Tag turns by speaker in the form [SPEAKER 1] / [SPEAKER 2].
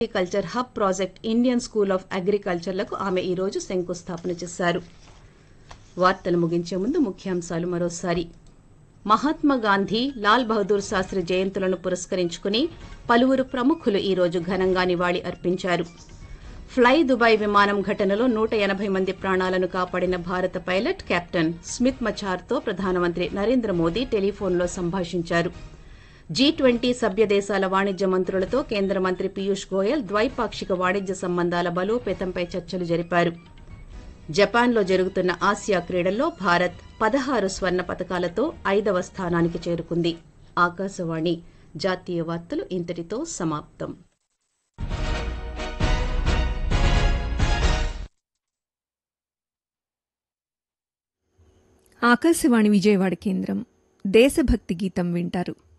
[SPEAKER 1] agriculture hub project Indian school of అగ్రికల్చర్లకు ఆమె ఈ రోజు శంకుస్థాపన చేశారు వార్తలు ముగించే ముందు ముఖ్యాంశాలు మరోసారి మహాత్మా గాంధీ లాల్ బహదూర్ శాస్త్రి జయంతులను పురస్కరించుకుని పలువురు ప్రముఖులు ఈ రోజు ఘనంగా నివాళి అర్పించారు ఫ్లై దుబాయ్ విమానం ఘటనలో నూట ఎనభై మంది ప్రాణాలను కాపాడిన భారత పైలట్ కెప్టెన్ స్మిత్ మచార్తో ప్రధానమంత్రి నరేంద్ర మోదీ టెలిఫోన్లో సంభాషించారు జీ ట్వంటీ సభ్య దేశాల వాణిజ్య మంత్రులతో కేంద్ర మంత్రి పీయూష్ గోయల్ ద్వైపాక్షిక వాణిజ్య సంబంధాల బలోపేతంపై చర్చలు జరిపారు జపాన్లో జరుగుతున్న ఆసియా క్రీడల్లో భారత్ పదహారు స్వర్ణ పతకాలతో ఐదవ స్థానానికి చేరుకుంది ఆకాశవాణి జాతీయ వార్తలు ఇంతటితో సమాప్తం
[SPEAKER 2] ఆకాశవాణి విజయవాడ కేంద్రం దేశభక్తి గీతం వింటారు